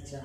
ஆயிடுச்சா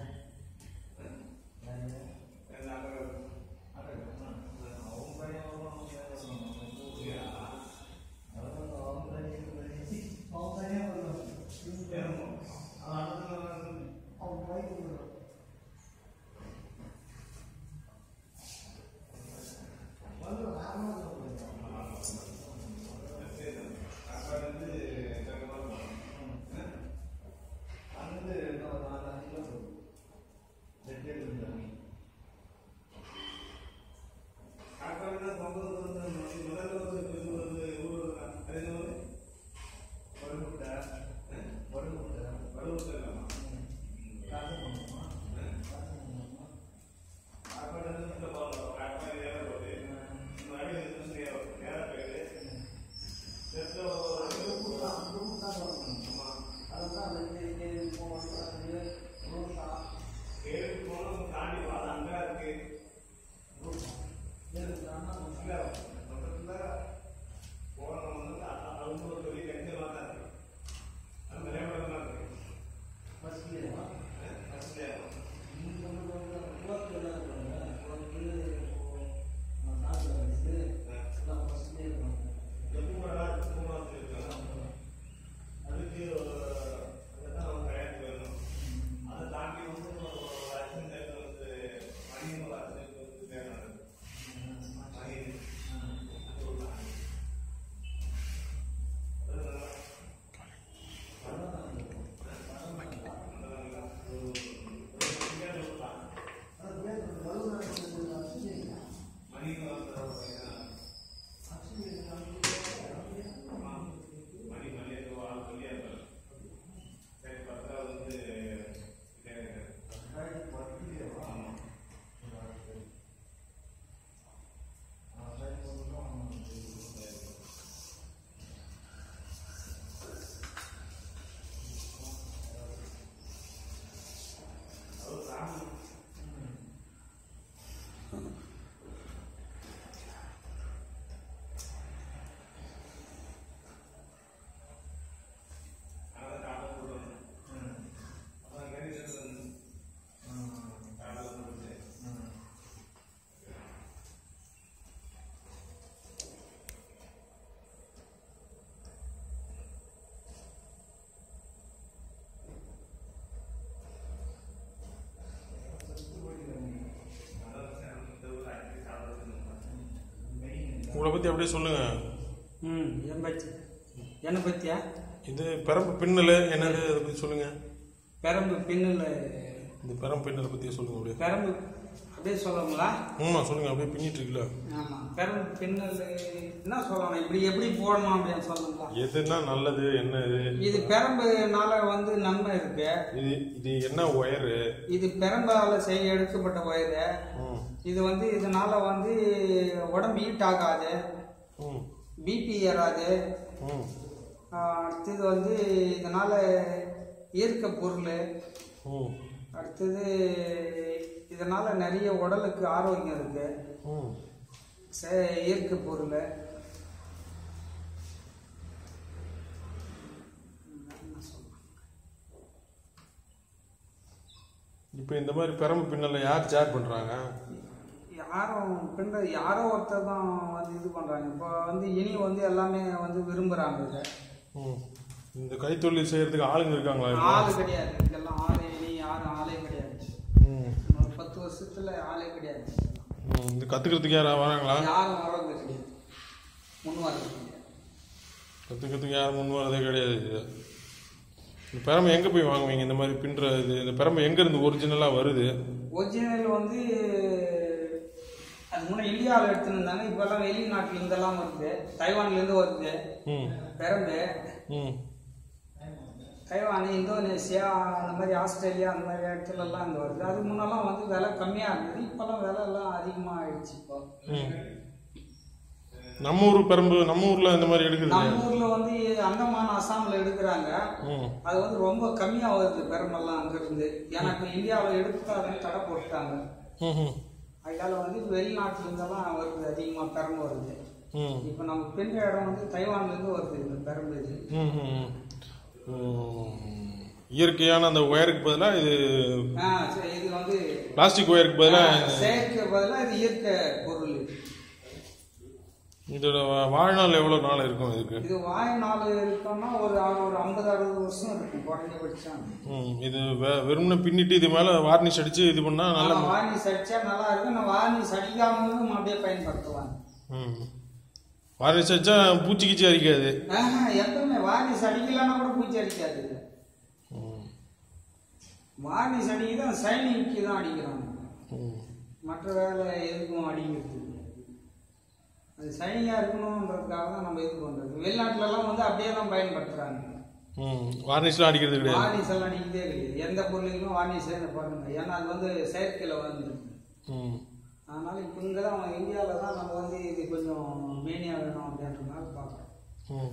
உங்களை பற்றி அப்படியே சொல்லுங்கள் ம் என் பற்றி என்னை பற்றியா இது பெரம்பு பின்னல் என்னது அதை பற்றி சொல்லுங்கள் பெரம்பு பின்னில் இந்த பெரம்பு பின்னலை பற்றி சொல்லுங்கள் அப்படியே பெரம்பு அப்படியே சொல்லணுங்களா ஆமாம் சொல்லுங்கள் அப்படியே பின்னிட்டு இருக்குல்ல ஆமாம் பெரம்பு பின்னல் என்ன சொல்லணும் இப்படி எப்படி போடணும் அப்படின்னு சொல்லணுங்களா எதுனா நல்லது என்ன இது இது பெரம்புனால வந்து நன்மை இருக்கு இது இது என்ன ஒயரு இது பெரம்பால செய்ய எடுக்கப்பட்ட ஒயரு ம் இது வந்து இதனால வந்து உடம்பு ஹீட் ஆகாது ம் பிபி ஏறாது ம் ஆஹ் அடுத்தது வந்து இதனால ஈர்க்க பொருள் ம் அடுத்தது இதனால நிறைய உடலுக்கு ஆரோக்கியம் இருக்கு ம் சே- ஈர்க்க பொருள் இப்போ இந்த மாதிரி பெரம்பு பின்னலை யார் ஷேர் பண்ணுறாங்க யாரும் பின்ன யாரோ ஒருத்தர் தான் வந்து இது பண்றாங்க இப்போ வந்து இனி வந்து எல்லாமே வந்து விரும்புறாங்க இதை ம் இந்த கைத்தொழில் செய்யறதுக்கு ஆளுங்க இருக்காங்களா இப்போ? ஆளு கிடையாது இதெல்லாம் ஆளு இனி யாரும் ஆளே கிடையாது ம் ஒரு பத்து வருஷத்துல ஆளே கிடையாது ம் இது கற்றுக்கிறதுக்கு யாராவது வராங்களா யாரும் வர்றது கிடையாது முன் வர்றது கிடையாது கற்றுக்கிறதுக்கு யாரும் முன் வரதே கிடையாது இது இந்த பெரம்பு எங்கே போய் வாங்குவீங்க இந்த மாதிரி பின்னுற இது இந்த பெரம்பு எங்கேருந்து ஒரிஜினலாக வருது ஒரிஜினல் வந்து அது முன்னே இந்தியாவில் எடுத்துருந்தாங்க இப்போல்லாம் வெளிநாட்டுல இருந்தெல்லாம் வருது தைவான்ல இருந்து வருது ம் பெரம்பு ம் தைவான் இந்தோனேஷியா அந்த மாதிரி ஆஸ்திரேலியா அந்த மாதிரி இடத்துல எல்லாம் இங்க வருது அது முன்னெல்லாம் வந்து விலை கம்மியா இருந்தது இப்பெல்லாம் விலை எல்லாம் அதிகமா ஆயிடுச்சு இப்போ ம் நம்ம ஊர் பெரம்பு நம்ம ஊரில் இந்த மாதிரி எடுக்குது நம்ம ஊர்ல வந்து அந்தமான் அசாம்ல எடுக்கிறாங்க ம் அது வந்து ரொம்ப கம்மியா வருது பெரம்பெல்லாம் அங்க இருந்து ஏன்னா இப்ப இந்தியாவில் எடுக்காதுன்னு தடை போட்டுட்டாங்க ம் ம் அதனால வந்து வெளிநாட்டுல இருந்தெல்லாம் வருது அதிகமா பெரம்பு வருது ம் இப்போ நம்ம பின்ன இடம் வந்து தைவான்ல இருந்து வருது இந்த பெரம்பு இது ம் ம் ம் இயற்கையான அந்த ஒயருக்கு பதிலாக இது ஆ, சரி, இது வந்து பிளாஸ்டிக் ஒயருக்கு பதிலாக செயற்கை பதிலாக இது இயற்கை பொருள் இதோட வா- வாழ்நாள் எவ்வளோ நாள் இருக்கும் இதுக்கு இது வாழ்நாள் இருக்கோம்னா ஒரு ஒரு ஐம்பது அறுபது வருஷம் இருக்கும் குறைஞ்சபட்சம் ம் இது வெ- வெறும்னே பின்னிட்டு இது மேலே வார்னிஷ் அடித்து இது பண்ணால் நல்ல ஆமா, வார்னிஷ் அடிச்சா நல்லா இருக்கும் நான் வார்னிஷ் அடிக்காமலும் அப்படியே பயன்படுத்தலாம் ம் வார்னிஷ் அடித்தா பூச்சி கீச்சி அரிக்காது ஆஹா, எப்பவுமே வார்னிஷ் அடிக்கலன்னா கூட பூச்சி அடிக்காது ம் வார்னிஷ் அடிக்குதான் சைனிங்க்கு தான் அடிக்கிறாங்க ம் மற்ற வேலை எதுக்கும் அடிக்கிறது இல்ல. அது சைனிங்காக இருக்கணுன்றதுக்காக தான் நம்ம இது பண்ணுறது வெளிநாட்டுலலாம் வந்து அப்படியே தான் பயன்படுத்துகிறாங்க ம் வார்னிஷ்லாம் அடிக்கிறது கிடையாது வார்னிஷ் எல்லாம் அடிக்கிறதே கிடையாது எந்த பொருளுக்கும் வார்னிஷ் பாருங்க ஏன்னா அது வந்து செயற்கையில் வந்து ம் அதனால இப்போ இங்கே தான் இந்தியாவில் தான் நம்ம வந்து இது கொஞ்சம் மேனியாக வேணும் அப்படின்றதுனால பார்க்குறோம் ம்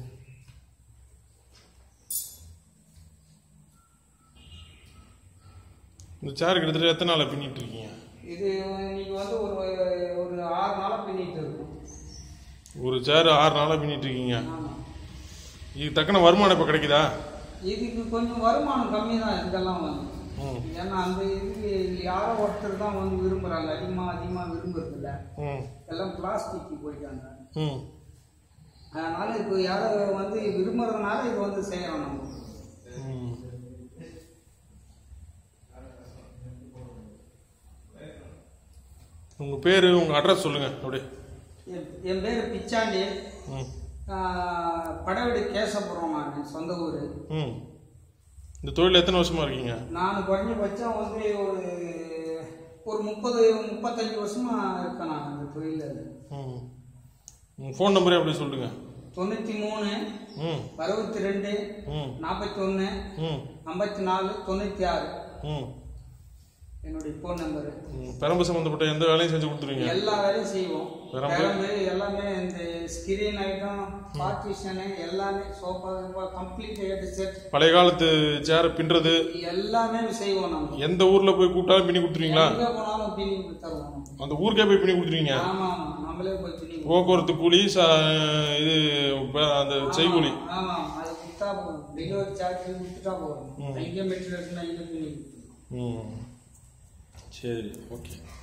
இந்த சேர் கிட்டத்தட்ட எத்தனை நாளாக பின்னிட்டு இருக்கீங்க இது இன்னைக்கு வந்து ஒரு ஒரு ஆறு நாளாக பின்னிட்டு இருக்கும் ஒரு சேர் ஆறு நாளாக பின்னிட்டு இருக்கீங்க ஆமாம் இதுக்கு தக்கன வருமானம் இப்போ கிடைக்குதா இதுக்கு கொஞ்சம் வருமானம் கம்மி தான் இதுக்கெல்லாம் வந்து ம் ஏன்னா அந்த இதுக்கு யாரோ ஒருத்தர் தான் வந்து விரும்புகிறாங்க அதிகமாக அதிகமாக விரும்புறதில்ல ம் எல்லாம் பிளாஸ்டிக்கு போயிட்டாங்க ம் அதனால இப்போ யாரோ வந்து விரும்புறதுனால இது வந்து செய்யறோம் நம்ம ம் உங்கள் பேர் உங்கள் அட்ரஸ் சொல்லுங்கள் அப்படியே என் என் பேர் பிச்சாண்டி ம் ஆஹ், படவெடி கேசபுரம் நான் சொந்த ஊர் ம் இந்த தொழில் எத்தனை வருஷமா இருக்கீங்க நான் குறைஞ்சபட்சம் வந்து ஒரு ஒரு முப்பது முப்பத்தஞ்சு வருஷமா இருக்கேன் நான் இந்த தொழிலில் ம் உங்கள் ஃபோன் நம்பரே அப்படியே சொல்லுங்க தொண்ணூற்றி மூணு ம் அறுபத்தி ரெண்டு ம் நாற்பத்தி ஒன்று ம் ஐம்பத்தி நாலு தொண்ணூற்றி ஆறு ம் என்னுடைய ஃபோன் நம்பரு ம் பெரம்பு சம்மந்தப்பட்ட எந்த வேலையும் செஞ்சு கொடுத்துருவீங்க எல்லா வேலையும் செய்வோம் பெரம்பு? பெரம்பு எல்லாமே இந்த ஸ்கிரீன் ஐட்டம் பார்ட்டிஷனு எல்லாமே சோஃபா கம்ப்ளீட் ஏடு செட் பழைய காலத்து சேரை பின்றது எல்லாமே செய்வோம் நம்ம எந்த ஊரில் போய் கூப்பிட்டாலும் பின்னி கொடுத்துருவீங்களா எங்க போனாலும் பின்னி தருவோம் அந்த ஊருக்கே போய் பின்னி கொடுத்துருவீங்க ஆமா ஆமா நம்மளே போய் பின்னி கொடுப்போம். போக்குவரத்து கூலி ச இது ப- அந்த செய்கூலி ஆமா அது கொடுத்தா போதும் டெலிவரி சார்ஜ் கொடுத்துட்டா போதும் ம். எங்கே மெட்டீரியல் இருக்குன்னா எங்கே பின்னி கொடுத்துருவோம் ம் சரி ஓகே